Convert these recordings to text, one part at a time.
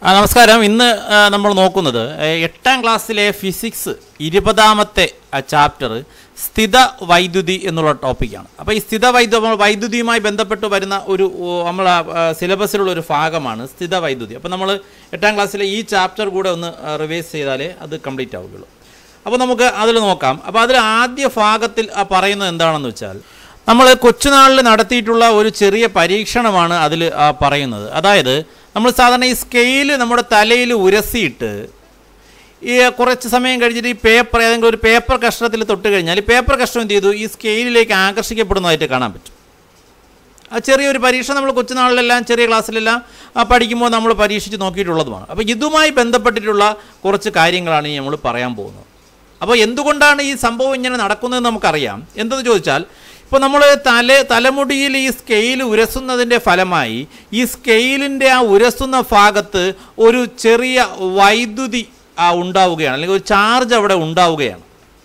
ആ, നമസ്കാരം ഇന്ന് ആ, നമ്മൾ നോക്കുന്നത് ഏ, എട്ടാം ക്ലാസ്സിലെ ഫിസിക്സ് ഇരുപതാമത്തെ ചാപ്റ്റർ സ്ഥിത വൈദ്യുതി എന്നുള്ള ടോപ്പിക്കാണ് അപ്പോൾ ഈ സ്ഥിത വൈദ്യുതി വൈദ്യുതിയുമായി ബന്ധപ്പെട്ട് വരുന്ന ഒരു നമ്മൾ സിലബസിലുള്ള ഒരു ഭാഗമാണ് സ്ഥിത വൈദ്യുതി അപ്പോൾ നമ്മൾ എട്ടാം ക്ലാസ്സിലെ ഈ ചാപ്റ്റർ കൂടെ ഒന്ന് റിവൈസ് ചെയ്താലേ അത് കംപ്ലീറ്റ് ആവുകയുള്ളൂ അപ്പോൾ നമുക്ക് അതിൽ നോക്കാം അപ്പോൾ അതിൽ ആദ്യ ഭാഗത്തിൽ ആ പറയുന്നത് എന്താണെന്ന് വെച്ചാൽ നമ്മൾ കൊച്ചുനാളിൽ നടത്തിയിട്ടുള്ള ഒരു ചെറിയ പരീക്ഷണമാണ് അതിൽ പറയുന്നത് അതായത് നമ്മൾ സാധാരണ ഈ സ്കെയിൽ നമ്മുടെ തലയിൽ ഉരസിയിട്ട് ഈ കുറച്ച് സമയം കഴിഞ്ഞിട്ട് ഈ പേപ്പർ ഏതെങ്കിലും ഒരു പേപ്പർ കഷ്ണത്തിൽ തൊട്ട് കഴിഞ്ഞാൽ ഈ പേപ്പർ കഷ്ണം എന്ത് ചെയ്തു ഈ സ്കെയിലിലേക്ക് ആകർഷിക്കപ്പെടുന്നതായിട്ട് കാണാൻ പറ്റും ആ ചെറിയൊരു പരീക്ഷ നമ്മൾ കൊച്ചുനാളിലെല്ലാം ചെറിയ ക്ലാസ്സിലെല്ലാം ആ, പഠിക്കുമ്പോൾ നമ്മൾ പരീക്ഷിച്ച് നോക്കിയിട്ടുള്ളതുമാണ് അപ്പോൾ ഇതുമായി ബന്ധപ്പെട്ടിട്ടുള്ള കുറച്ച് കാര്യങ്ങളാണ് ഈ നമ്മൾ പറയാൻ പോകുന്നത് അപ്പോൾ എന്തുകൊണ്ടാണ് ഈ സംഭവം ഇങ്ങനെ നടക്കുന്നതെന്ന് നമുക്കറിയാം എന്തെന്ന് ചോദിച്ചാൽ ഇപ്പോൾ നമ്മൾ തല തലമുടിയിൽ ഈ സ്കെയിൽ ഉരസുന്നതിൻ്റെ ഫലമായി ഈ സ്കെയിലിൻ്റെ ആ ഉരസുന്ന ഭാഗത്ത് ഒരു ചെറിയ വൈദ്യുതി ആ ഉണ്ടാവുകയാണ് അല്ലെങ്കിൽ ഒരു ചാർജ് അവിടെ ഉണ്ടാവുകയാണ്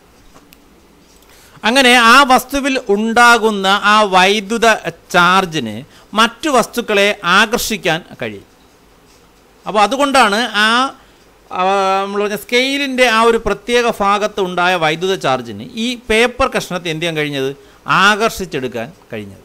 അങ്ങനെ ആ വസ്തുവിൽ ഉണ്ടാകുന്ന ആ വൈദ്യുത ചാർജിന് മറ്റു വസ്തുക്കളെ ആകർഷിക്കാൻ കഴിയും അപ്പോൾ അതുകൊണ്ടാണ് ആ ആ, നമ്മൾ പറഞ്ഞ സ്കെയിലിൻ്റെ ആ ഒരു പ്രത്യേക ഭാഗത്ത് ഉണ്ടായ വൈദ്യുത ചാർജിന് ഈ പേപ്പർ കഷ്ണത്തെ എന്ത് ചെയ്യാൻ കഴിഞ്ഞത് ആകർഷിച്ചെടുക്കാൻ കഴിഞ്ഞത്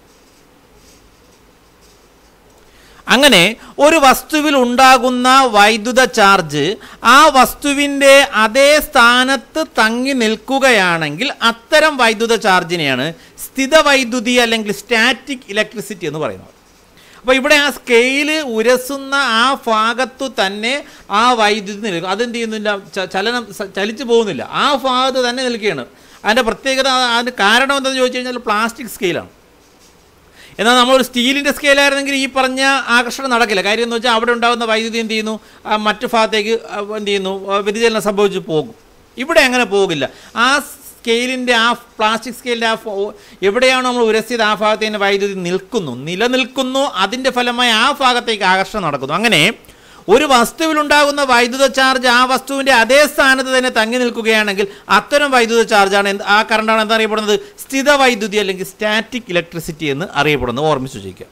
അങ്ങനെ ഒരു വസ്തുവിൽ ഉണ്ടാകുന്ന വൈദ്യുത ചാർജ് ആ വസ്തുവിൻ്റെ അതേ സ്ഥാനത്ത് തങ്ങി നിൽക്കുകയാണെങ്കിൽ അത്തരം വൈദ്യുത ചാർജിനെയാണ് സ്ഥിത വൈദ്യുതി അല്ലെങ്കിൽ സ്റ്റാറ്റിക് ഇലക്ട്രിസിറ്റി എന്ന് പറയുന്നത് അപ്പോൾ ഇവിടെ ആ സ്കെയില് ഉരസുന്ന ആ ഭാഗത്തു തന്നെ ആ വൈദ്യുതി നിൽക്കും അതെന്ത് ചെയ്യുന്നില്ല ച- ചലനം സ- ചലിച്ചു പോകുന്നില്ല ആ ഭാഗത്ത് തന്നെ നിൽക്കുകയാണ് അതിൻ്റെ പ്രത്യേകത അതിന് കാരണം എന്താണെന്ന് ചോദിച്ചു കഴിഞ്ഞാൽ പ്ലാസ്റ്റിക് സ്കെയിലാണ് എന്നാൽ നമ്മളൊരു സ്റ്റീലിൻ്റെ സ്കെയിലായിരുന്നെങ്കിൽ ഈ പറഞ്ഞ ആകർഷണം നടക്കില്ല കാര്യം എന്ന് വെച്ചാൽ അവിടെ ഉണ്ടാകുന്ന വൈദ്യുതി എന്ത് ചെയ്യുന്നു ആ മറ്റു ഭാഗത്തേക്ക് ആ, എന്ത് ചെയ്യുന്നു ആ, വ്യതിചലനം സംഭവിച്ച് പോകും ഇവിടെ അങ്ങനെ പോകില്ല ആ സ്കെയിലിൻ്റെ ആ പ്ലാസ്റ്റിക് സ്കെയിലിൻ്റെ ആ ഫോ- എവിടെയാണോ നമ്മൾ ഉരസിയത് ആ ഭാഗത്ത് തന്നെ വൈദ്യുതി നിൽക്കുന്നു നിലനിൽക്കുന്നു അതിൻ്റെ ഫലമായി ആ ഭാഗത്തേക്ക് ആകർഷണം നടക്കുന്നു അങ്ങനെ ഒരു വസ്തുവിലുണ്ടാകുന്ന വൈദ്യുത ചാർജ് ആ വസ്തുവിൻ്റെ അതേ സ്ഥാനത്ത് തന്നെ തങ്ങി നിൽക്കുകയാണെങ്കിൽ അത്തരം വൈദ്യുത ചാർജാണ് എന്ത് ആ കറണ്ടാണ് എന്താ അറിയപ്പെടുന്നത് സ്ഥിത വൈദ്യുതി അല്ലെങ്കിൽ സ്റ്റാറ്റിക് ഇലക്ട്രിസിറ്റി എന്ന് അറിയപ്പെടുന്നത് ഓർമ്മിച്ചു വച്ചിരിക്കുക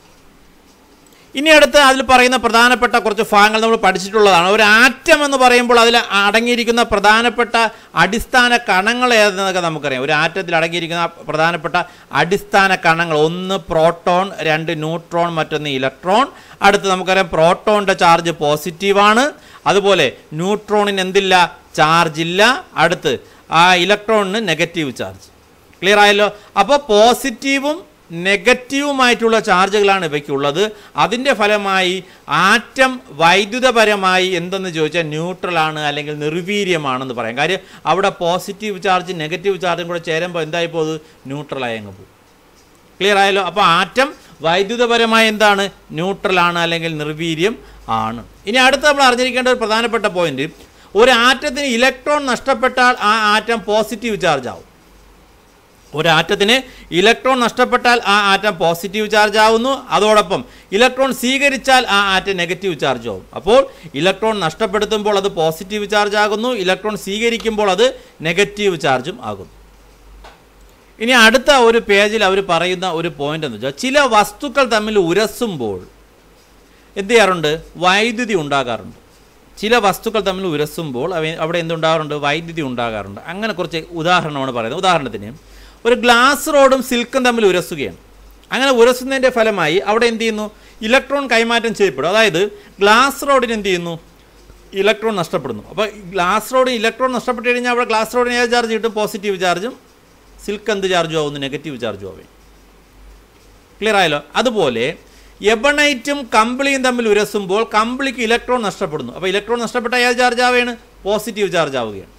ഇനി അടുത്ത് അതിൽ പറയുന്ന പ്രധാനപ്പെട്ട കുറച്ച് ഭാഗങ്ങൾ നമ്മൾ പഠിച്ചിട്ടുള്ളതാണ് ഒരു ആറ്റം എന്ന് പറയുമ്പോൾ അതിൽ അടങ്ങിയിരിക്കുന്ന പ്രധാനപ്പെട്ട അടിസ്ഥാന കണങ്ങൾ ഏതെന്നൊക്കെ നമുക്കറിയാം ഒരു ആറ്റത്തിൽ അടങ്ങിയിരിക്കുന്ന പ്രധാനപ്പെട്ട അടിസ്ഥാന കണങ്ങൾ ഒന്ന് പ്രോട്ടോൺ രണ്ട് ന്യൂട്രോൺ മറ്റൊന്ന് ഇലക്ട്രോൺ അടുത്ത് നമുക്കറിയാം പ്രോട്ടോണിൻ്റെ ചാർജ് പോസിറ്റീവാണ് അതുപോലെ ന്യൂട്രോണിന് എന്തില്ല ചാർജ് ഇല്ല അടുത്ത് ആ ഇലക്ട്രോണിന് നെഗറ്റീവ് ചാർജ് ക്ലിയർ ആയല്ലോ അപ്പോൾ പോസിറ്റീവും നെഗറ്റീവുമായിട്ടുള്ള ചാർജുകളാണ് ഇവയ്ക്കുള്ളത് അതിൻ്റെ ഫലമായി ആറ്റം വൈദ്യുതപരമായി എന്തെന്ന് ചോദിച്ചാൽ ന്യൂട്രലാണ് അല്ലെങ്കിൽ നിർവീര്യമാണെന്ന് പറയാം കാര്യം അവിടെ പോസിറ്റീവ് ചാർജ് നെഗറ്റീവ് ചാർജും കൂടെ ചേരുമ്പോൾ എന്തായി പോകുന്നത് ന്യൂട്രലായി അങ്ങ് പോകും ക്ലിയർ ആയല്ലോ അപ്പോൾ ആറ്റം വൈദ്യുതപരമായി എന്താണ് ന്യൂട്രലാണ് അല്ലെങ്കിൽ നിർവീര്യം ആണ് ഇനി അടുത്ത് നമ്മൾ അറിഞ്ഞിരിക്കേണ്ട ഒരു പ്രധാനപ്പെട്ട പോയിന്റ് ഒരു ആറ്റത്തിന് ഇലക്ട്രോൺ നഷ്ടപ്പെട്ടാൽ ആ ആറ്റം പോസിറ്റീവ് ചാർജ് ആവും ഒരു ആറ്റത്തിന് ഇലക്ട്രോൺ നഷ്ടപ്പെട്ടാൽ ആ ആറ്റം പോസിറ്റീവ് ചാർജ് ആവുന്നു അതോടൊപ്പം ഇലക്ട്രോൺ സ്വീകരിച്ചാൽ ആ ആറ്റം നെഗറ്റീവ് ചാർജ് ആവും അപ്പോൾ ഇലക്ട്രോൺ നഷ്ടപ്പെടുത്തുമ്പോൾ അത് പോസിറ്റീവ് ചാർജ് ആകുന്നു ഇലക്ട്രോൺ സ്വീകരിക്കുമ്പോൾ അത് നെഗറ്റീവ് ചാർജും ആകുന്നു ഇനി അടുത്ത ഒരു പേജിൽ അവർ പറയുന്ന ഒരു പോയിന്റ് എന്ന് വെച്ചാൽ ചില വസ്തുക്കൾ തമ്മിൽ ഉരസുമ്പോൾ എന്ത് ചെയ്യാറുണ്ട് വൈദ്യുതി ഉണ്ടാകാറുണ്ട് ചില വസ്തുക്കൾ തമ്മിൽ ഉരസുമ്പോൾ അവ അവിടെ എന്തുണ്ടാകാറുണ്ട് വൈദ്യുതി ഉണ്ടാകാറുണ്ട് അങ്ങനെ കുറച്ച് ഉദാഹരണമാണ് പറയുന്നത് ഉദാഹരണത്തിന് ഒരു ഗ്ലാസ് റോഡും സിൽക്കും തമ്മിൽ ഉരസുകയാണ് അങ്ങനെ ഉരസുന്നതിൻ്റെ ഫലമായി അവിടെ എന്ത് ചെയ്യുന്നു ഇലക്ട്രോൺ കൈമാറ്റം ചെയ്യപ്പെടും അതായത് ഗ്ലാസ് റോഡിന് എന്ത് ചെയ്യുന്നു ഇലക്ട്രോൺ നഷ്ടപ്പെടുന്നു അപ്പോൾ ഗ്ലാസ് റോഡിന് ഇലക്ട്രോൺ നഷ്ടപ്പെട്ട് കഴിഞ്ഞാൽ അവിടെ ഗ്ലാസ് റോഡിന് ഏത് ചാർജ് കിട്ടും പോസിറ്റീവ് ചാർജും സിൽക്ക് എന്ത് ചാർജും ആവുന്നു നെഗറ്റീവ് ചാർജും ആവേ ക്ലിയർ ആയല്ലോ അതുപോലെ എബണൈറ്റും കമ്പിളിയും തമ്മിൽ ഉരസുമ്പോൾ കമ്പിളിക്ക് ഇലക്ട്രോൺ നഷ്ടപ്പെടുന്നു അപ്പോൾ ഇലക്ട്രോൺ നഷ്ടപ്പെട്ട ഏത് ചാർജ് ആവുകയാണ് പോസിറ്റീവ് ചാർജ് ആവുകയാണ്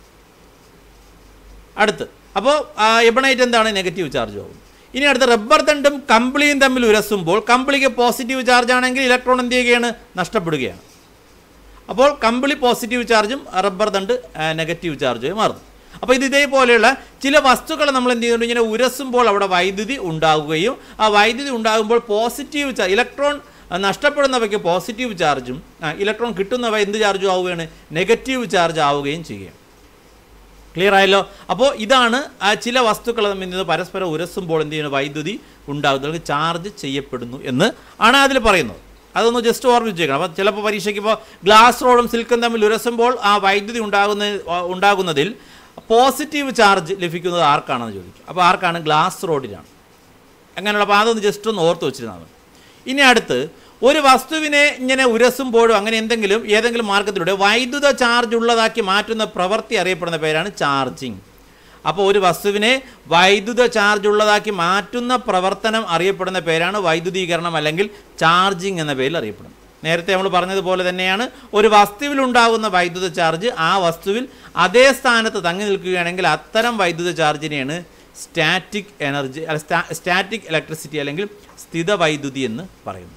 അടുത്ത് അപ്പോൾ എബണൈറ്റ് എന്താണ് നെഗറ്റീവ് ചാർജ് ആവും ഇനി അടുത്ത റബ്ബർ തണ്ടും കമ്പിളിയും തമ്മിൽ ഉരസുമ്പോൾ കമ്പിളിക്ക് പോസിറ്റീവ് ചാർജ് ആണെങ്കിൽ ഇലക്ട്രോൺ എന്ത് ചെയ്യുകയാണ് നഷ്ടപ്പെടുകയാണ് അപ്പോൾ കമ്പിളി പോസിറ്റീവ് ചാർജും റബ്ബർ തണ്ട് നെഗറ്റീവ് ചാർജും മാറുന്നു അപ്പോൾ ഇത് ഇതേപോലെയുള്ള ചില വസ്തുക്കൾ നമ്മൾ എന്ത് ചെയ്യുന്നുണ്ട് ഇങ്ങനെ ഉരസുമ്പോൾ അവിടെ വൈദ്യുതി ഉണ്ടാവുകയും ആ വൈദ്യുതി ഉണ്ടാകുമ്പോൾ പോസിറ്റീവ് ചാർജ് ഇലക്ട്രോൺ നഷ്ടപ്പെടുന്നവയ്ക്ക് പോസിറ്റീവ് ചാർജും ആ, ഇലക്ട്രോൺ കിട്ടുന്നവ എന്ത് ചാർജും ആവുകയാണ് നെഗറ്റീവ് ചാർജ് ആവുകയും ചെയ്യുകയാണ് ക്ലിയർ ആയല്ലോ അപ്പോൾ ഇതാണ് ആ ചില വസ്തുക്കൾ തമ്മിൽ നിന്ന് പരസ്പരം ഉരസുമ്പോൾ എന്ത് ചെയ്യുന്നു വൈദ്യുതി ഉണ്ടാകുന്നത് ചാർജ് ചെയ്യപ്പെടുന്നു എന്ന് ആണ് അതിൽ പറയുന്നത് അതൊന്ന് ജസ്റ്റ് ഓർമ്മിച്ചേക്കണം അപ്പോൾ ചിലപ്പോൾ പരീക്ഷയ്ക്ക് ഇപ്പോൾ ഗ്ലാസ് റോഡും സിൽക്കും തമ്മിൽ ഉരസുമ്പോൾ ആ വൈദ്യുതി ഉണ്ടാകുന്ന ഉണ്ടാകുന്നതിൽ പോസിറ്റീവ് ചാർജ് ലഭിക്കുന്നത് ആർക്കാണെന്ന് ചോദിക്കും അപ്പോൾ ആർക്കാണ് ഗ്ലാസ് റോഡിലാണ് അങ്ങനെയുള്ള അപ്പോൾ അതൊന്ന് ജസ്റ്റ് ഒന്ന് ഓർത്ത് വെച്ചിരുന്നാൽ മതി ഇനി അടുത്ത് ഒരു വസ്തുവിനെ ഇങ്ങനെ ഉരസുമ്പോഴും അങ്ങനെ എന്തെങ്കിലും ഏതെങ്കിലും മാർഗത്തിലൂടെ വൈദ്യുത ചാർജ് ഉള്ളതാക്കി മാറ്റുന്ന പ്രവൃത്തി അറിയപ്പെടുന്ന പേരാണ് ചാർജിങ് അപ്പോൾ ഒരു വസ്തുവിനെ വൈദ്യുത ചാർജ് ഉള്ളതാക്കി മാറ്റുന്ന പ്രവർത്തനം അറിയപ്പെടുന്ന പേരാണ് വൈദ്യുതീകരണം അല്ലെങ്കിൽ ചാർജിങ് എന്ന പേരിൽ അറിയപ്പെടുന്നത് നേരത്തെ നമ്മൾ പറഞ്ഞതുപോലെ തന്നെയാണ് ഒരു വസ്തുവിൽ ഉണ്ടാകുന്ന വൈദ്യുത ചാർജ് ആ വസ്തുവിൽ അതേ സ്ഥാനത്ത് തങ്ങി നിൽക്കുകയാണെങ്കിൽ അത്തരം വൈദ്യുത ചാർജിനെയാണ് സ്റ്റാറ്റിക് എനർജി അല്ല സ്റ്റാറ്റിക് ഇലക്ട്രിസിറ്റി അല്ലെങ്കിൽ സ്ഥിത വൈദ്യുതി എന്ന് പറയുന്നു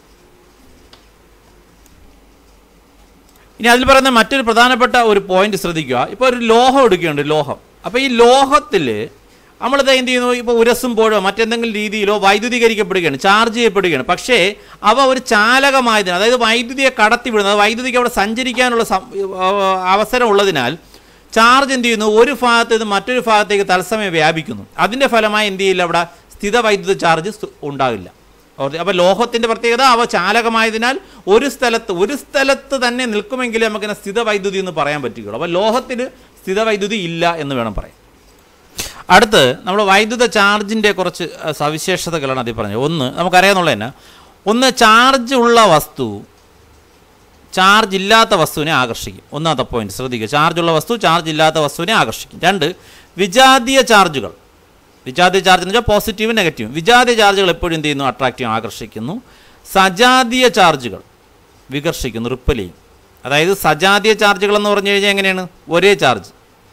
ഇനി അതിൽ പറയുന്ന മറ്റൊരു പ്രധാനപ്പെട്ട ഒരു പോയിന്റ് ശ്രദ്ധിക്കുക ഇപ്പോൾ ഒരു ലോഹം എടുക്കുകയുണ്ട് ലോഹം അപ്പോൾ ഈ ലോഹത്തിൽ നമ്മളിത് എന്ത് ചെയ്യുന്നു ഇപ്പോൾ ഉരസുമ്പോഴോ മറ്റെന്തെങ്കിലും രീതിയിലോ വൈദ്യുതീകരിക്കപ്പെടുകയാണ് ചാർജ് ചെയ്യപ്പെടുകയാണ് പക്ഷേ അവ ഒരു ചാലകമായതിനാൽ അതായത് വൈദ്യുതിയെ കടത്തിവിടുന്നത് വൈദ്യുതിക്ക് അവിടെ സഞ്ചരിക്കാനുള്ള സം- അവസരം ഉള്ളതിനാൽ ചാർജ് എന്ത് ചെയ്യുന്നു ഒരു ഭാഗത്ത് നിന്ന് മറ്റൊരു ഭാഗത്തേക്ക് തത്സമയം വ്യാപിക്കുന്നു അതിൻ്റെ ഫലമായി എന്ത് ചെയ്യില്ല അവിടെ സ്ഥിത വൈദ്യുത ചാർജ് സ് ഉണ്ടാകില്ല അപ്പോൾ ലോഹത്തിൻ്റെ പ്രത്യേകത അവ ചാലകമായതിനാൽ ഒരു സ്ഥലത്ത് ഒരു സ്ഥലത്ത് തന്നെ നിൽക്കുമെങ്കിലേ നമുക്കിനെ സ്ഥിത വൈദ്യുതി എന്ന് പറയാൻ പറ്റുകയുള്ളൂ അപ്പോൾ ലോഹത്തിന് സ്ഥിത വൈദ്യുതി ഇല്ല എന്ന് വേണം പറയാൻ അടുത്ത് നമ്മൾ വൈദ്യുത ചാർജിൻ്റെ കുറച്ച് അഹ്, സവിശേഷതകളാണ് അതിൽ പറഞ്ഞത് ഒന്ന് നമുക്കറിയാന്നുള്ള തന്നെ ഒന്ന് ചാർജ് ഉള്ള വസ്തു ചാർജ് ഇല്ലാത്ത വസ്തുവിനെ ആകർഷിക്കും ഒന്നാമത്തെ പോയിന്റ് ശ്രദ്ധിക്കുക ചാർജ് ഉള്ള വസ്തു ചാർജ് ഇല്ലാത്ത വസ്തുവിനെ ആകർഷിക്കും രണ്ട് വിജാതീയ ചാർജുകൾ വിജാതീയ ചാർജ് എന്ന് വെച്ചാൽ പോസിറ്റീവ് നെഗറ്റീവ് വിജാതീയ ചാർജുകൾ എപ്പോഴും എന്ത് ചെയ്യുന്നു അട്രാക്റ്റീവ് ആകർഷിക്കുന്നു സജാതീയ ചാർജുകൾ വികർഷിക്കുന്നു റിപ്പൽ ചെയ്യും അതായത് സജാതീയ ചാർജുകൾ എന്ന് പറഞ്ഞു കഴിഞ്ഞാൽ എങ്ങനെയാണ് ഒരേ ചാർജ്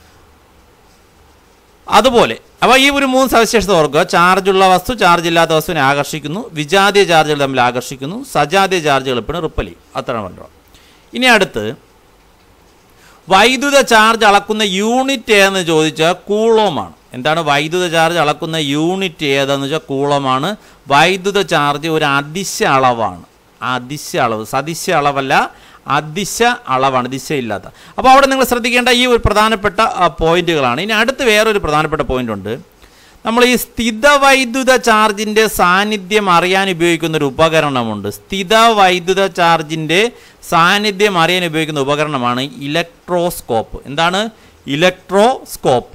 അതുപോലെ അപ്പോൾ ഈ ഒരു മൂന്ന് സവിശേഷത ഓർക്കുക ചാർജ് ഉള്ള വസ്തു ചാർജ് ഇല്ലാത്ത വസ്തുവിനെ ആകർഷിക്കുന്നു വിജാതീയ ചാർജുകൾ തമ്മിൽ ആകർഷിക്കുന്നു സജാതീയ ചാർജുകൾ എപ്പോഴും റിപ്പൽ ചെയ്യും അത്രയാണ് പറഞ്ഞത് ഇനി അടുത്ത് വൈദ്യുത ചാർജ് അളക്കുന്ന യൂണിറ്റ് ഏതെന്ന് ചോദിച്ചാൽ കൂളോമാണ് എന്താണ് വൈദ്യുത ചാർജ് അളക്കുന്ന യൂണിറ്റ് ഏതെന്ന് വെച്ചാൽ കൂളമാണ് വൈദ്യുത ചാർജ് ഒരു അതിശ അളവാണ് അതിശ അളവ് സദിശ അളവല്ല അതിശ അളവാണ് ദിശയില്ലാത്ത അപ്പോൾ അവിടെ നിങ്ങൾ ശ്രദ്ധിക്കേണ്ട ഈ ഒരു പ്രധാനപ്പെട്ട ആ, പോയിന്റുകളാണ് ഇനി അടുത്ത് വേറൊരു പ്രധാനപ്പെട്ട പോയിന്റ് ഉണ്ട് നമ്മൾ ഈ സ്ഥിത വൈദ്യുത ചാർജിൻ്റെ സാന്നിധ്യം അറിയാൻ ഉപയോഗിക്കുന്ന ഒരു ഉപകരണമുണ്ട് സ്ഥിത വൈദ്യുത ചാർജിൻ്റെ സാന്നിധ്യം അറിയാൻ ഉപയോഗിക്കുന്ന ഉപകരണമാണ് ഇലക്ട്രോസ്കോപ്പ് എന്താണ് ഇലക്ട്രോസ്കോപ്പ്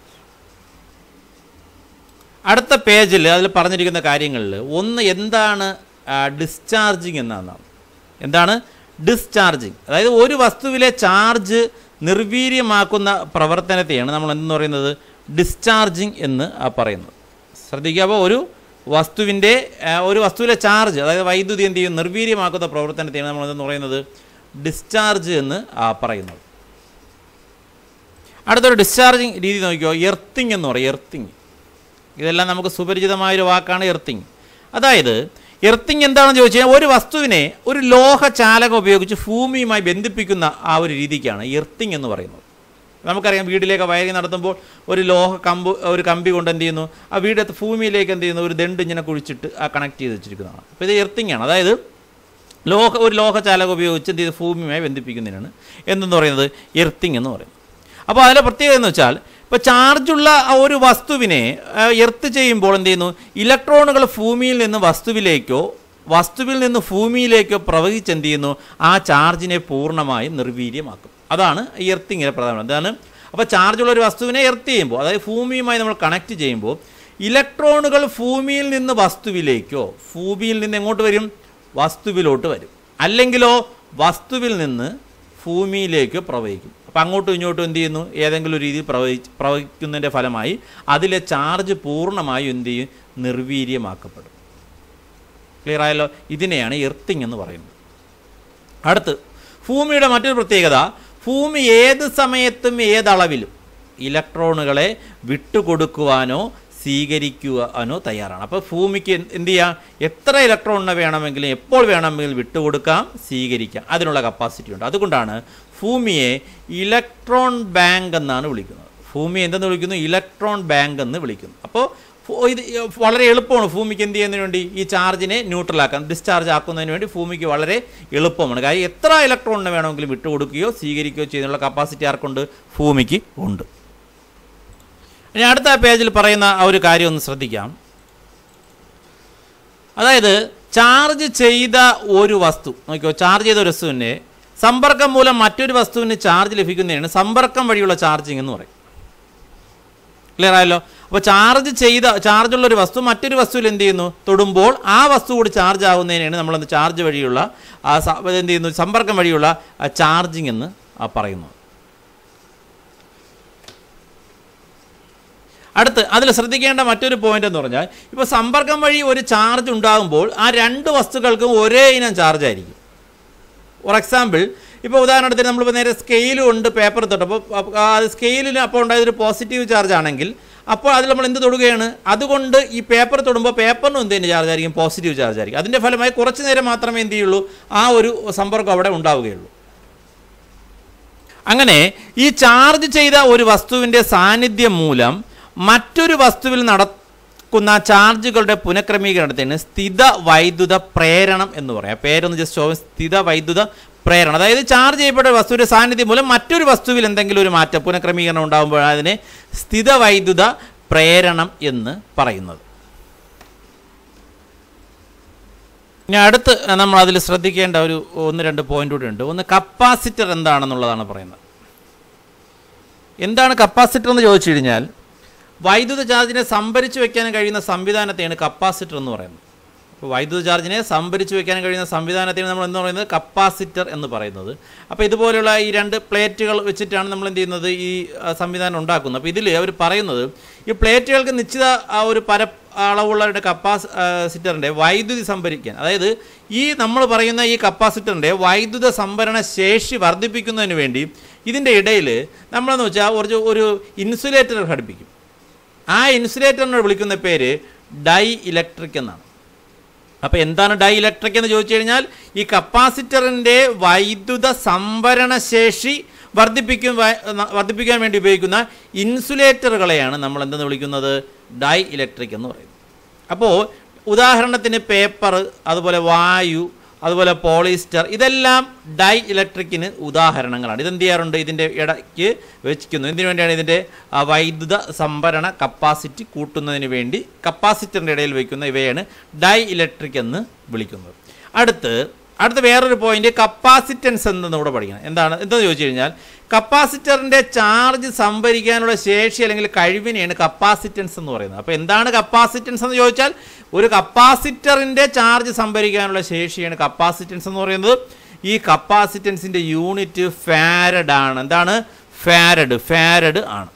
അടുത്ത പേജിൽ അതിൽ പറഞ്ഞിരിക്കുന്ന കാര്യങ്ങളിൽ ഒന്ന് എന്താണ് ഡിസ്ചാർജിങ് എന്നാണ് എന്താണ് ഡിസ്ചാർജിങ് അതായത് ഒരു വസ്തുവിലെ ചാർജ് നിർവീര്യമാക്കുന്ന പ്രവർത്തനത്തെയാണ് നമ്മൾ എന്ന് പറയുന്നത് ഡിസ്ചാർജിങ് എന്ന് ആ പറയുന്നത് ശ്രദ്ധിക്കുക അപ്പോൾ ഒരു വസ്തുവിൻ്റെ ആ, ഒരു വസ്തുവിലെ ചാർജ് അതായത് വൈദ്യുതി എന്ത് ചെയ്യും നിർവീര്യമാക്കുന്ന പ്രവർത്തനത്തെയാണ് നമ്മൾ എന്ന് പറയുന്നത് ഡിസ്ചാർജ് എന്ന് ആ, പറയുന്നത് അടുത്തൊരു ഡിസ്ചാർജിങ് രീതി നോക്കിയോ എർത്തിങ് എന്ന് പറയും എർത്തിങ് ഇതെല്ലാം നമുക്ക് സുപരിചിതമായൊരു വാക്കാണ് എർത്തിങ് അതായത് എർത്തിങ് എന്താണെന്ന് ചോദിച്ചു കഴിഞ്ഞാൽ ഒരു വസ്തുവിനെ ഒരു ലോഹ ചാലകം ഉപയോഗിച്ച് ഭൂമിയുമായി ബന്ധിപ്പിക്കുന്ന ആ ഒരു രീതിക്കാണ് എർത്തിങ് എന്ന് പറയുന്നത് നമുക്കറിയാം വീട്ടിലേക്ക് വയറിങ് നടത്തുമ്പോൾ ഒരു ലോഹ കമ്പ് ഒരു കമ്പി കൊണ്ട് എന്ത് ചെയ്യുന്നു ആ വീടത്ത് ഭൂമിയിലേക്ക് എന്ത് ചെയ്യുന്നു ഒരു ദണ്ട് ഇങ്ങനെ കുഴിച്ചിട്ട് ആ കണക്ട് ചെയ്ത് വെച്ചിരിക്കുന്നതാണ് അപ്പോൾ ഇത് എർത്തിങ് ആണ് അതായത് ലോഹ ഒരു ലോഹ ചാലകം ഉപയോഗിച്ച് എന്ത് ചെയ്ത് ഭൂമിയുമായി ബന്ധിപ്പിക്കുന്നതിനാണ് എന്തെന്ന് പറയുന്നത് എർത്തിങ് എന്ന് പറയുന്നത് അപ്പോൾ അതിലെ പ്രത്യേകത എന്ന് വെച്ചാൽ ഇപ്പോൾ ചാർജുള്ള ആ ഒരു വസ്തുവിനെ ആ, എർത്ത് ചെയ്യുമ്പോൾ എന്ത് ചെയ്യുന്നു ഇലക്ട്രോണുകൾ ഭൂമിയിൽ നിന്ന് വസ്തുവിലേക്കോ വസ്തുവിൽ നിന്ന് ഭൂമിയിലേക്കോ പ്രവഹിച്ച് എന്ത് ചെയ്യുന്നു ആ ചാർജിനെ പൂർണ്ണമായും നിർവീര്യമാക്കും അതാണ് ഈ എർത്തിങ്ങിലെ പ്രധാനം എന്താണ് അപ്പോൾ ചാർജുള്ള ഒരു വസ്തുവിനെ എർത്ത് ചെയ്യുമ്പോൾ അതായത് ഭൂമിയുമായി നമ്മൾ കണക്ട് ചെയ്യുമ്പോൾ ഇലക്ട്രോണുകൾ ഭൂമിയിൽ നിന്ന് വസ്തുവിലേക്കോ ഭൂമിയിൽ നിന്ന് എങ്ങോട്ട് വരും വസ്തുവിലോട്ട് വരും അല്ലെങ്കിലോ വസ്തുവിൽ നിന്ന് ഭൂമിയിലേക്ക് പ്രവഹിക്കും അപ്പം അങ്ങോട്ടും ഇങ്ങോട്ടും എന്ത് ചെയ്യുന്നു ഏതെങ്കിലും ഒരു രീതിയിൽ പ്രവഹി പ്രവഹിക്കുന്നതിൻ്റെ ഫലമായി അതിലെ ചാർജ് പൂർണ്ണമായും എന്ത് ചെയ്യും നിർവീര്യമാക്കപ്പെടും ക്ലിയർ ആയല്ലോ ഇതിനെയാണ് എർത്തിങ് എന്ന് പറയുന്നത് അടുത്ത് ഭൂമിയുടെ മറ്റൊരു പ്രത്യേകത ഭൂമി ഏത് സമയത്തും ഏതളവിലും ഇലക്ട്രോണുകളെ വിട്ടുകൊടുക്കുവാനോ സ്വീകരിക്കുവാനോ തയ്യാറാണ് അപ്പോൾ ഭൂമിക്ക് എന്ത് എന്ത് ചെയ്യാം എത്ര ഇലക്ട്രോണിനെ വേണമെങ്കിലും എപ്പോൾ വേണമെങ്കിലും വിട്ടുകൊടുക്കാം സ്വീകരിക്കാം അതിനുള്ള കപ്പാസിറ്റി ഉണ്ട് അതുകൊണ്ടാണ് ഭൂമിയെ ഇലക്ട്രോൺ ബാങ്ക് എന്നാണ് വിളിക്കുന്നത് ഭൂമി എന്തെന്ന് വിളിക്കുന്നു ഇലക്ട്രോൺ ബാങ്ക് എന്ന് വിളിക്കുന്നു അപ്പോൾ ഫു- ഇത് വളരെ എളുപ്പമാണ് ഭൂമിക്ക് എന്ത് ചെയ്യുന്നതിന് വേണ്ടി ഈ ചാർജിനെ ന്യൂട്രലാക്കാൻ ഡിസ്ചാർജ് ആക്കുന്നതിന് വേണ്ടി ഭൂമിക്ക് വളരെ എളുപ്പമാണ് കാര്യം എത്ര ഇലക്ട്രോണിനെ വേണമെങ്കിലും വിട്ടുകൊടുക്കുകയോ സ്വീകരിക്കുകയോ ചെയ്യുന്നുള്ള കപ്പാസിറ്റി ആർക്കുണ്ട് ഭൂമിക്ക് ഉണ്ട് ഇനി അടുത്ത പേജിൽ പറയുന്ന ആ ഒരു കാര്യം ഒന്ന് ശ്രദ്ധിക്കാം അതായത് ചാർജ് ചെയ്ത ഒരു വസ്തു നോക്കിയോ ചാർജ് ചെയ്ത ഒരു വസ്തുവിനെ സമ്പർക്കം മൂലം മറ്റൊരു വസ്തുവിന് ചാർജ് ലഭിക്കുന്നതിനാണ് സമ്പർക്കം വഴിയുള്ള ചാർജിങ് എന്ന് പറയും ക്ലിയർ ആയല്ലോ അപ്പോൾ ചാർജ് ചെയ്ത ചാർജുള്ള ഒരു വസ്തു മറ്റൊരു വസ്തുവിൽ എന്ത് ചെയ്യുന്നു തൊടുമ്പോൾ ആ വസ്തു കൂടി ചാർജ് ആവുന്നതിനാണ് നമ്മൾ ചാർജ് വഴിയുള്ള ആ സ- എന്ത് ചെയ്യുന്നു സമ്പർക്കം വഴിയുള്ള ചാർജിങ് എന്ന് ആ പറയുന്നത് അടുത്ത് അതിൽ ശ്രദ്ധിക്കേണ്ട മറ്റൊരു പോയിന്റ് എന്ന് പറഞ്ഞാൽ ഇപ്പോൾ സമ്പർക്കം വഴി ഒരു ചാർജ് ഉണ്ടാകുമ്പോൾ ആ രണ്ട് വസ്തുക്കൾക്കും ഒരേ ഇനം ചാർജ് ആയിരിക്കും ഫോർ എക്സാമ്പിൾ ഇപ്പോൾ ഉദാഹരണത്തിന് നമ്മളിപ്പോൾ നേരെ സ്കെയിലും ഉണ്ട് പേപ്പർ തൊട്ടപ്പോൾ അത് സ്കെയിലിന് അപ്പോൾ ഉണ്ടായതൊരു പോസിറ്റീവ് ചാർജ് ആണെങ്കിൽ അപ്പോൾ അതിൽ നമ്മൾ എന്ത് തൊടുകയാണ് അതുകൊണ്ട് ഈ പേപ്പർ തൊടുമ്പോൾ പേപ്പറിനും എന്ത് തന്നെ ചാർജ് ആയിരിക്കും പോസിറ്റീവ് ചാർജ് ആയിരിക്കും അതിൻ്റെ ഫലമായി കുറച്ച് നേരം മാത്രമേ എന്ത് ചെയ്യുള്ളൂ ആ ഒരു സമ്പർക്കം അവിടെ ഉണ്ടാവുകയുള്ളൂ അങ്ങനെ ഈ ചാർജ് ചെയ്ത ഒരു വസ്തുവിൻ്റെ സാന്നിധ്യം മൂലം മറ്റൊരു വസ്തുവിൽ നടക്കുന്ന ചാർജുകളുടെ പുനഃക്രമീകരണത്തിന് സ്ഥിത വൈദ്യുത പ്രേരണം എന്ന് പറയാം പേരൊന്ന് ജസ്റ്റ് സ്ഥിത വൈദ്യുത പ്രേരണം അതായത് ചാർജ് ചെയ്യപ്പെട്ട ഒരു വസ്തുവിൻ്റെ സാന്നിധ്യം മൂലം മറ്റൊരു വസ്തുവിൽ എന്തെങ്കിലും ഒരു മാറ്റം പുനഃക്രമീകരണം ഉണ്ടാകുമ്പോൾ അതിനെ സ്ഥിത വൈദ്യുത പ്രേരണം എന്ന് പറയുന്നത് ഇനി അടുത്ത് നമ്മൾ അതിൽ ശ്രദ്ധിക്കേണ്ട ഒരു ഒന്ന് രണ്ട് പോയിന്റ് കൂടി ഉണ്ട് ഒന്ന് കപ്പാസിറ്റർ എന്താണെന്നുള്ളതാണ് പറയുന്നത് എന്താണ് കപ്പാസിറ്റർ എന്ന് ചോദിച്ചു കഴിഞ്ഞാൽ വൈദ്യുത ചാർജിനെ സംഭരിച്ചു വെക്കാൻ കഴിയുന്ന സംവിധാനത്തെയാണ് കപ്പാസിറ്റർ എന്ന് പറയുന്നത് അപ്പോൾ വൈദ്യുത ചാർജിനെ സംഭരിച്ചു വെക്കാൻ കഴിയുന്ന സംവിധാനത്തെയാണ് നമ്മൾ എന്ന് പറയുന്നത് കപ്പാസിറ്റർ എന്ന് പറയുന്നത് അപ്പോൾ ഇതുപോലെയുള്ള ഈ രണ്ട് പ്ലേറ്റുകൾ വെച്ചിട്ടാണ് നമ്മൾ എന്ത് ചെയ്യുന്നത് ഈ ആ, സംവിധാനം ഉണ്ടാക്കുന്നത് അപ്പോൾ ഇതിൽ അവർ പറയുന്നത് ഈ പ്ലേറ്റുകൾക്ക് നിശ്ചിത ആ ഒരു പര അളവുള്ളവരുടെ കപ്പാസിറ്ററിൻ്റെ വൈദ്യുതി സംഭരിക്കാൻ അതായത് ഈ നമ്മൾ പറയുന്ന ഈ കപ്പാസിറ്ററിൻ്റെ വൈദ്യുത സംഭരണ ശേഷി വർദ്ധിപ്പിക്കുന്നതിന് വേണ്ടി ഇതിൻ്റെ ഇടയിൽ നമ്മളെന്ന് വെച്ചാൽ കുറച്ച് ഒരു ഇൻസുലേറ്റർ ഘടിപ്പിക്കും ആ ഇൻസുലേറ്ററിനെ വിളിക്കുന്ന പേര് ഡൈ ഇലക്ട്രിക് എന്നാണ് അപ്പോൾ എന്താണ് ഡൈ ഇലക്ട്രിക് എന്ന് ചോദിച്ചു കഴിഞ്ഞാൽ ഈ കപ്പാസിറ്ററിൻ്റെ വൈദ്യുത സംഭരണ ശേഷി വർദ്ധിപ്പിക്കും വ- വർദ്ധിപ്പിക്കാൻ വേണ്ടി ഉപയോഗിക്കുന്ന ഇൻസുലേറ്ററുകളെയാണ് നമ്മൾ എന്തെന്ന് വിളിക്കുന്നത് ഡൈ ഇലക്ട്രിക് എന്ന് പറയുന്നത് അപ്പോൾ ഉദാഹരണത്തിന് പേപ്പർ അതുപോലെ വായു അതുപോലെ പോളിസ്റ്റർ ഇതെല്ലാം ഡൈ ഇലക്ട്രിക്കിന് ഉദാഹരണങ്ങളാണ് ഇതെന്ത് ചെയ്യാറുണ്ട് ഇതിൻ്റെ ഇടയ്ക്ക് വെച്ചിരിക്കുന്നു എന്തിനു വേണ്ടിയാണ് ഇതിൻ്റെ ആ, വൈദ്യുത സംഭരണ കപ്പാസിറ്റി കൂട്ടുന്നതിന് വേണ്ടി കപ്പാസിറ്ററിൻ്റെ ഇടയിൽ വയ്ക്കുന്ന ഇവയാണ് ഡൈ ഇലക്ട്രിക് എന്ന് വിളിക്കുന്നത് അടുത്ത് അടുത്ത വേറൊരു പോയിന്റ് കപ്പാസിറ്റൻസ് എന്നെന്ന് കൂടെ പഠിക്കണം എന്താണ് എന്താണെന്ന് ചോദിച്ചു കഴിഞ്ഞാൽ കപ്പാസിറ്ററിൻ്റെ ചാർജ് സംഭരിക്കാനുള്ള ശേഷി അല്ലെങ്കിൽ കഴിവിനെയാണ് കപ്പാസിറ്റൻസ് എന്ന് പറയുന്നത് അപ്പോൾ എന്താണ് കപ്പാസിറ്റൻസ് എന്ന് ചോദിച്ചാൽ ഒരു കപ്പാസിറ്ററിൻ്റെ ചാർജ് സംഭരിക്കാനുള്ള ശേഷിയാണ് കപ്പാസിറ്റൻസ് എന്ന് പറയുന്നത് ഈ കപ്പാസിറ്റൻസിൻ്റെ യൂണിറ്റ് ഫാരഡ് ആണ് എന്താണ് ഫാരഡ് ഫാരഡ് ആണ്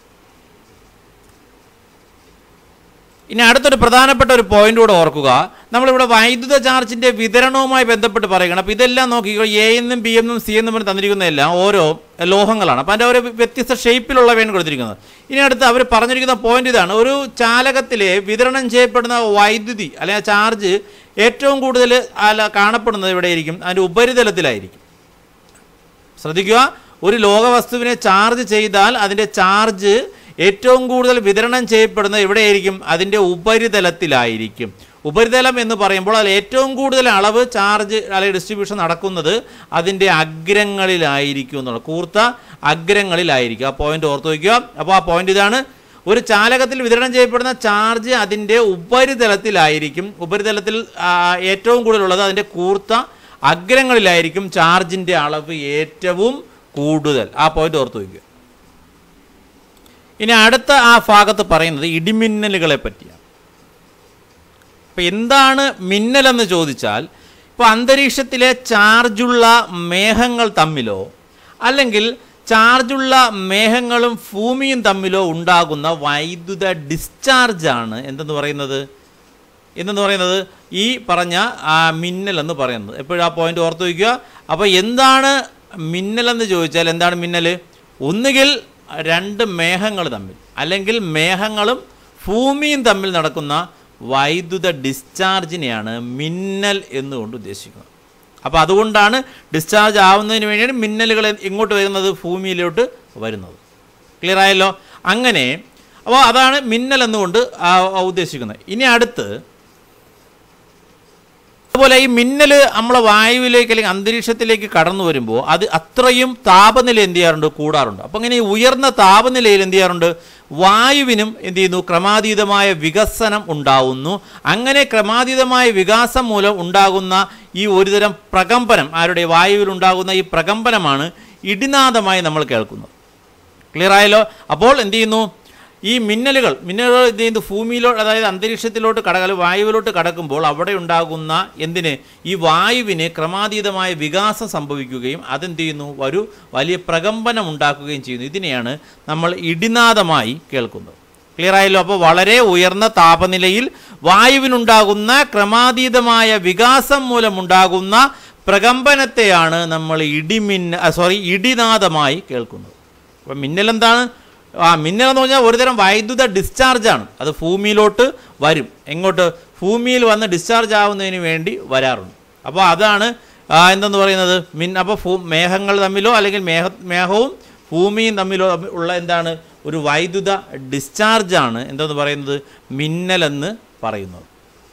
ഇനി അടുത്തൊരു പ്രധാനപ്പെട്ട ഒരു പോയിന്റ് കൂടെ ഓർക്കുക നമ്മളിവിടെ വൈദ്യുത ചാർജിന്റെ വിതരണവുമായി ബന്ധപ്പെട്ട് പറയുകയാണ് അപ്പോൾ ഇതെല്ലാം നോക്കിക്കോ എ എന്നും ബി എന്നും സി എന്നും പറഞ്ഞ് തന്നിരിക്കുന്നതെല്ലാം ഓരോ ലോഹങ്ങളാണ് അപ്പോൾ അതിൻ്റെ ഓരോ വ്യത്യസ്ത ഷേപ്പിലുള്ളവയാണ് കൊടുത്തിരിക്കുന്നത് ഇനി അടുത്ത് അവർ പറഞ്ഞിരിക്കുന്ന പോയിന്റ് ഇതാണ് ഒരു ചാലകത്തിലെ വിതരണം ചെയ്യപ്പെടുന്ന വൈദ്യുതി അല്ലെങ്കിൽ ചാർജ് ഏറ്റവും കൂടുതൽ അല്ല കാണപ്പെടുന്നത് എവിടെയായിരിക്കും അതിൻ്റെ ഉപരിതലത്തിലായിരിക്കും ശ്രദ്ധിക്കുക ഒരു ലോകവസ്തുവിനെ ചാർജ് ചെയ്താൽ അതിൻ്റെ ചാർജ് ഏറ്റവും കൂടുതൽ വിതരണം ചെയ്യപ്പെടുന്നത് എവിടെയായിരിക്കും അതിൻ്റെ ഉപരിതലത്തിലായിരിക്കും ഉപരിതലം എന്ന് പറയുമ്പോൾ അതിൽ ഏറ്റവും കൂടുതൽ അളവ് ചാർജ് അല്ലെങ്കിൽ ഡിസ്ട്രിബ്യൂഷൻ നടക്കുന്നത് അതിൻ്റെ അഗ്രങ്ങളിലായിരിക്കും എന്നുള്ള കൂർത്ത അഗ്രങ്ങളിലായിരിക്കും ആ പോയിന്റ് ഓർത്ത് വയ്ക്കുക അപ്പോൾ ആ പോയിന്റ് ഇതാണ് ഒരു ചാലകത്തിൽ വിതരണം ചെയ്യപ്പെടുന്ന ചാർജ് അതിൻ്റെ ഉപരിതലത്തിലായിരിക്കും ഉപരിതലത്തിൽ ആ, ഏറ്റവും കൂടുതലുള്ളത് അതിൻ്റെ കൂർത്ത അഗ്രങ്ങളിലായിരിക്കും ചാർജിൻ്റെ അളവ് ഏറ്റവും കൂടുതൽ ആ പോയിന്റ് ഓർത്ത് വയ്ക്കുക ഇനി അടുത്ത ആ ഭാഗത്ത് പറയുന്നത് ഇടിമിന്നലുകളെ പറ്റിയാണ് അപ്പം എന്താണ് മിന്നലെന്ന് ചോദിച്ചാൽ ഇപ്പോൾ അന്തരീക്ഷത്തിലെ ചാർജുള്ള മേഘങ്ങൾ തമ്മിലോ അല്ലെങ്കിൽ ചാർജുള്ള മേഘങ്ങളും ഭൂമിയും തമ്മിലോ ഉണ്ടാകുന്ന വൈദ്യുത ഡിസ്ചാർജാണ് എന്തെന്ന് പറയുന്നത് എന്തെന്ന് പറയുന്നത് ഈ പറഞ്ഞ ആ മിന്നൽ എന്ന് പറയുന്നത് എപ്പോഴും ആ പോയിന്റ് ഓർത്ത് വയ്ക്കുക അപ്പോൾ എന്താണ് മിന്നലെന്ന് ചോദിച്ചാൽ എന്താണ് മിന്നൽ ഒന്നുകിൽ രണ്ട് മേഘങ്ങൾ തമ്മിൽ അല്ലെങ്കിൽ മേഘങ്ങളും ഭൂമിയും തമ്മിൽ നടക്കുന്ന വൈദ്യുത ഡിസ്ചാർജിനെയാണ് മിന്നൽ എന്നുകൊണ്ട് ഉദ്ദേശിക്കുന്നത് അപ്പോൾ അതുകൊണ്ടാണ് ഡിസ്ചാർജ് ആവുന്നതിന് വേണ്ടിയാണ് മിന്നലുകൾ എങ്ങോട്ട് വരുന്നത് ഭൂമിയിലോട്ട് വരുന്നത് ക്ലിയർ ആയല്ലോ അങ്ങനെ അപ്പോൾ അതാണ് മിന്നൽ എന്നുകൊണ്ട് ആ- ആ ഉദ്ദേശിക്കുന്നത് ഇനി അടുത്ത് അതുപോലെ ഈ മിന്നൽ നമ്മളെ വായുവിലേക്ക് അല്ലെങ്കിൽ അന്തരീക്ഷത്തിലേക്ക് കടന്നു വരുമ്പോൾ അത് അത്രയും താപനില എന്ത് ചെയ്യാറുണ്ട് കൂടാറുണ്ട് അപ്പം ഇങ്ങനെ ഈ ഉയർന്ന താപനിലയിൽ എന്ത് ചെയ്യാറുണ്ട് വായുവിനും എന്ത് ചെയ്യുന്നു ക്രമാതീതമായ വികസനം ഉണ്ടാവുന്നു അങ്ങനെ ക്രമാതീതമായ വികാസം മൂലം ഉണ്ടാകുന്ന ഈ ഒരുതരം പ്രകമ്പനം ആരുടെ വായുവിൽ ഉണ്ടാകുന്ന ഈ പ്രകമ്പനമാണ് ഇടിനാദമായി നമ്മൾ കേൾക്കുന്നത് ക്ലിയർ ആയല്ലോ അപ്പോൾ എന്ത് ചെയ്യുന്നു ഈ മിന്നലുകൾ മിന്നലുകൾ എന്ത് ചെയ്യുന്നു ഭൂമിയിലോട്ട് അതായത് അന്തരീക്ഷത്തിലോട്ട് കടകൽ വായുവിലോട്ട് കടക്കുമ്പോൾ അവിടെ ഉണ്ടാകുന്ന എന്തിന് ഈ വായുവിന് ക്രമാതീതമായ വികാസം സംഭവിക്കുകയും അതെന്ത് ചെയ്യുന്നു ഒരു വലിയ പ്രകമ്പനം ഉണ്ടാക്കുകയും ചെയ്യുന്നു ഇതിനെയാണ് നമ്മൾ ഇടിനാദമായി കേൾക്കുന്നത് ക്ലിയർ ആയല്ലോ അപ്പോൾ വളരെ ഉയർന്ന താപനിലയിൽ വായുവിനുണ്ടാകുന്ന ക്രമാതീതമായ വികാസം മൂലമുണ്ടാകുന്ന പ്രകമ്പനത്തെയാണ് നമ്മൾ ഇടിമിന്ന സോറി ഇടിനാദമായി കേൾക്കുന്നത് അപ്പം മിന്നൽ എന്താണ് ആ മിന്നൽ എന്ന് പറഞ്ഞാൽ ഒരുതരം വൈദ്യുത ഡിസ്ചാർജാണ് അത് ഭൂമിയിലോട്ട് വരും എങ്ങോട്ട് ഭൂമിയിൽ വന്ന് ഡിസ്ചാർജ് ആവുന്നതിന് വേണ്ടി വരാറുണ്ട് അപ്പോൾ അതാണ് ആ, എന്തെന്ന് പറയുന്നത് മിൻ അപ്പോൾ ഭൂ മേഘങ്ങൾ തമ്മിലോ അല്ലെങ്കിൽ മേഘ മേഘവും ഭൂമിയും തമ്മിലോ ഉള്ള എന്താണ് ഒരു വൈദ്യുത ഡിസ്ചാർജാണ് എന്തെന്ന് പറയുന്നത് മിന്നലെന്ന് പറയുന്നത്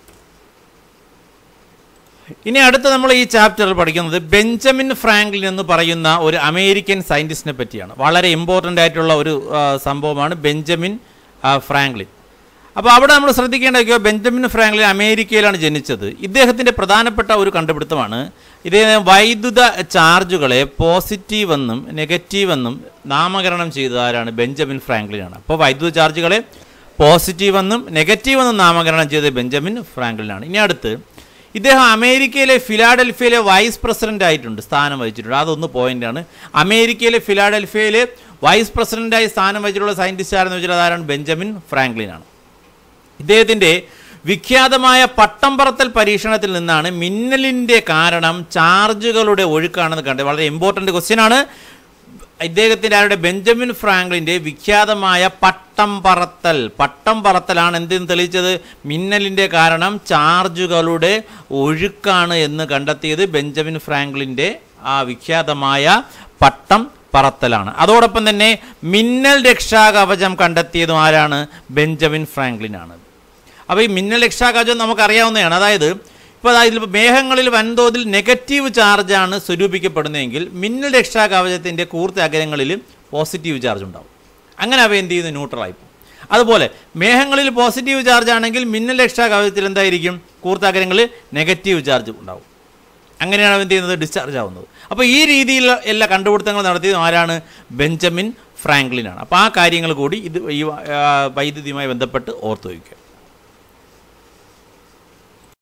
ഇനി അടുത്ത് നമ്മൾ ഈ ചാപ്റ്ററിൽ പഠിക്കുന്നത് ബെഞ്ചമിൻ ഫ്രാങ്ക്ലിൻ എന്ന് പറയുന്ന ഒരു അമേരിക്കൻ സയൻറ്റിസ്റ്റിനെ പറ്റിയാണ് വളരെ ഇമ്പോർട്ടൻ്റ് ആയിട്ടുള്ള ഒരു ആ, സംഭവമാണ് ബെഞ്ചമിൻ ആ, ഫ്രാങ്ക്ലിൻ അപ്പോൾ അവിടെ നമ്മൾ ശ്രദ്ധിക്കേണ്ടത് ബെഞ്ചമിൻ ഫ്രാങ്ക്ലിൻ അമേരിക്കയിലാണ് ജനിച്ചത് ഇദ്ദേഹത്തിൻ്റെ പ്രധാനപ്പെട്ട ഒരു കണ്ടുപിടുത്തമാണ് ഇദ്ദേഹം വൈദ്യുത ചാർജുകളെ പോസിറ്റീവ് എന്നും നെഗറ്റീവ് എന്നും നാമകരണം ചെയ്തത് ആരാണ് ബെഞ്ചമിൻ ഫ്രാങ്ക്ലിനാണ് അപ്പോൾ വൈദ്യുത ചാർജുകളെ പോസിറ്റീവ് എന്നും നെഗറ്റീവ് എന്നും നാമകരണം ചെയ്തത് ബെഞ്ചമിൻ ഫ്രാങ്ക്ലിനാണ് ഇനി അടുത്ത് ഇദ്ദേഹം അമേരിക്കയിലെ ഫിലാഡൽഫിയയിലെ വൈസ് പ്രസിഡന്റ് ആയിട്ടുണ്ട് സ്ഥാനം വഹിച്ചിട്ടുണ്ട് അതൊന്ന് പോയിന്റാണ് അമേരിക്കയിലെ ഫിലാഡൽഫിയയിലെ വൈസ് പ്രസിഡന്റായി സ്ഥാനം വഹിച്ചിട്ടുള്ള സയന്റിസ്റ്റ് ആരെന്ന് വെച്ചാൽ അതാരാണ് ബെഞ്ചമിൻ ഫ്രാങ്ക്ലിനാണ് ഇദ്ദേഹത്തിൻ്റെ വിഖ്യാതമായ പട്ടം പറത്തൽ പരീക്ഷണത്തിൽ നിന്നാണ് മിന്നലിൻ്റെ കാരണം ചാർജുകളുടെ ഒഴുക്കാണെന്ന് കണ്ടത് വളരെ ഇമ്പോർട്ടൻ്റ് ക്വസ്റ്റ്യൻ ആണ് ഇദ്ദേഹത്തിൻ്റെ ആരുടെ ബെഞ്ചമിൻ ഫ്രാങ്ക്ലിൻ്റെ വിഖ്യാതമായ പട്ടം പറത്തൽ പട്ടം പറത്തലാണ് എന്തെന്ന് തെളിയിച്ചത് മിന്നലിൻ്റെ കാരണം ചാർജുകളുടെ ഒഴുക്കാണ് എന്ന് കണ്ടെത്തിയത് ബെഞ്ചമിൻ ഫ്രാങ്ക്ലിൻ്റെ ആ വിഖ്യാതമായ പട്ടം പറത്തലാണ് അതോടൊപ്പം തന്നെ മിന്നൽ രക്ഷാകവചം കണ്ടെത്തിയതും ആരാണ് ബെഞ്ചമിൻ ഫ്രാങ്ക്ലിനാണ് അപ്പോൾ ഈ മിന്നൽ രക്ഷാകവചം നമുക്കറിയാവുന്നതാണ് അതായത് ഇപ്പോൾ അതായത് ഇപ്പോൾ മേഘങ്ങളിൽ വൻതോതിൽ നെഗറ്റീവ് ചാർജാണ് സ്വരൂപിക്കപ്പെടുന്നതെങ്കിൽ മിന്നൽ രക്ഷാകവചത്തിൻ്റെ കൂർത്ത അഗ്രങ്ങളിൽ പോസിറ്റീവ് ചാർജ് ഉണ്ടാവും അങ്ങനെ അവ എന്ത് ചെയ്യുന്നു ന്യൂട്രലായി പോകും അതുപോലെ മേഘങ്ങളിൽ പോസിറ്റീവ് ചാർജ് ആണെങ്കിൽ മിന്നൽ രക്ഷാകവചത്തിൽ എന്തായിരിക്കും കൂർത്ത അഗ്രങ്ങളിൽ നെഗറ്റീവ് ചാർജ് ഉണ്ടാവും അങ്ങനെയാണ് അവൻ എന്ത് ചെയ്യുന്നത് ഡിസ്ചാർജ് ആവുന്നത് അപ്പോൾ ഈ രീതിയിൽ എല്ലാ കണ്ടുപിടുത്തങ്ങൾ നടത്തിയത് ആരാണ് ബെഞ്ചമിൻ ഫ്രാങ്ക്ലിനാണ് അപ്പോൾ ആ കാര്യങ്ങൾ കൂടി ഇത് ഈ ആ, വൈദ്യുതിയുമായി ബന്ധപ്പെട്ട് ഓർത്തു വയ്ക്കുക